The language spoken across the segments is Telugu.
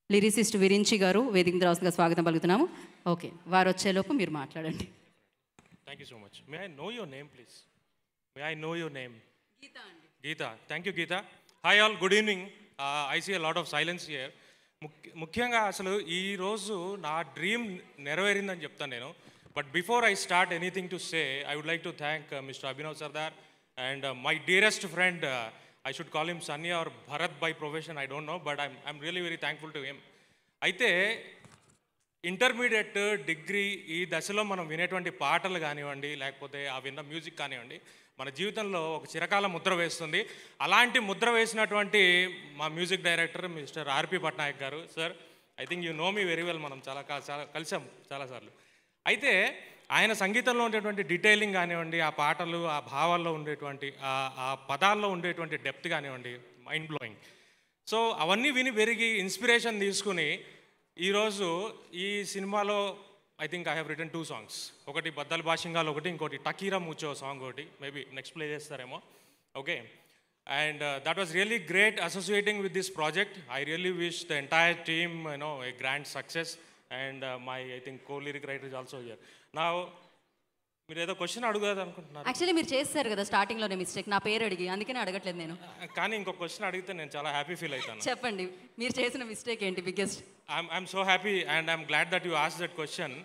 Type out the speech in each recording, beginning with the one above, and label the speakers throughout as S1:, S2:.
S1: లిరిసిస్ట్ విరించి గారు వేదిక రావుగా స్వాగతం పలుకుతున్నాము ఓకే వారు వచ్చేలోపు మీరు మాట్లాడండి
S2: Thank you so much. May I know your name, please? May I know your name? Geeta. Thank you, Geeta. Hi, all. Good evening. Uh, I see a lot of silence here. ముఖ్య ముఖ్యంగా అసలు ఈ రోజు నా డ్రీమ్ నెరవేరిందని చెప్తాను నేను but before I start anything to say I would like to thank mister Abhinav Sardar and my dearest friend I should call him Sunny or Bharat by profession I don't know but I'm I'm really very thankful to him అయితే ఇంటర్మీడియట్ డిగ్రీ ఈ దశలో మనం వినేటువంటి పాటలు కానివ్వండి లేకపోతే ఆ విన్న మ్యూజిక్ కానివ్వండి మన జీవితంలో ఒక చిరకాల ముద్ర వేస్తుంది అలాంటి ముద్ర వేసినటువంటి మా music director mister RP Patnaik garu sir I think you know me very well మనం చాలా కా- చాలా కలిసాం చాలాసార్లు అయితే ఆయన సంగీతంలో ఉండేటువంటి డీటెయిలింగ్ కానివ్వండి ఆ పాటలు ఆ భావాల్లో ఉండేటువంటి ఆ- ఆ పదాల్లో ఉండేటువంటి డెప్త్ కానివ్వండి మైండ్ బ్లోయింగ్ సో అవన్నీ విని పెరిగి ఇన్స్పిరేషన్ తీసుకుని ఈరోజు ఈ సినిమాలో I think I have written two songs ఒకటి బద్దల్ భాషింగాలు ఒకటి ఇంకోటి టకీరా మూచో సాంగ్ ఒకటి మేబీ నెక్స్ట్ ప్లే చేస్తారేమో okay and that was really great associating with this project I really wish the entire team you know a grand success and my I think co lyric writer is also here నా మీరు ఏదో క్వశ్చన్ అడుగుదాం అనుకుంటున్నారు
S1: యాక్చువల్లీ మీరు చేస్తారు కదా స్టార్టింగ్లోనే మిస్టేక్ నా పేరు అడిగి అందుకనే అడగట్లేదు నేను
S2: కానీ ఇంకో క్వశ్చన్ అడిగితే నేను చాలా హ్యాపీ ఫీల్ అవుతాను
S1: చెప్పండి మీరు చేసిన మిస్టేక్ ఏంటి biggest
S2: I'm I'm so happy and I'm glad that you ask that question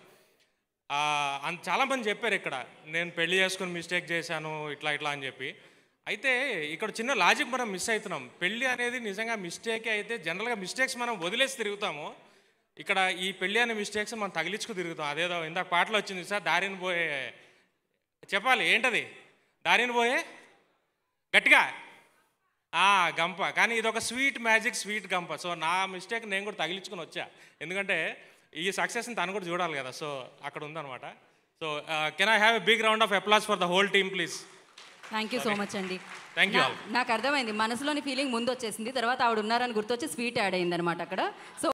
S2: అంత చాలామంది చెప్పారు ఇక్కడ నేను పెళ్లి చేసుకుని మిస్టేక్ చేశాను ఇట్లా ఇట్లా అని చెప్పి అయితే ఇక్కడ చిన్న లాజిక్ మనం మిస్ అవుతున్నాం పెళ్లి అనేది నిజంగా మిస్టేకే అయితే జనరల్గా మిస్టేక్స్ మనం వదిలేసి తిరుగుతాము ఇక్కడ ఈ పెళ్లి అనే మిస్టేక్స్ మనం తగిలించుకు తిరుగుతాం అదేదో ఇందాక పాటలో వచ్చింది సార్ దారిని పోయే చెప్పాలి ఏంటది దారిని పోయే గట్టిగా ఆ, గంప కానీ ఇది ఒక స్వీట్ మ్యాజిక్ స్వీట్ గంప సో నా మిస్టేక్ నేను కూడా తగిలించుకొని వచ్చా ఎందుకంటే ఈ సక్సెస్ని తను కూడా చూడాలి కదా సో అక్కడ ఉందన్నమాట so can I have a big round of applause for the whole team please
S1: thank you so much అండి
S2: Thank you
S1: నా-
S2: all.
S1: నాకు అర్థమైంది మనసులోని ఫీలింగ్ ముందు వచ్చేసింది తర్వాత ఆవిడ ఉన్నారని గుర్తొచ్చి స్వీట్ యాడ్ అయింది అనమాట అక్కడ సో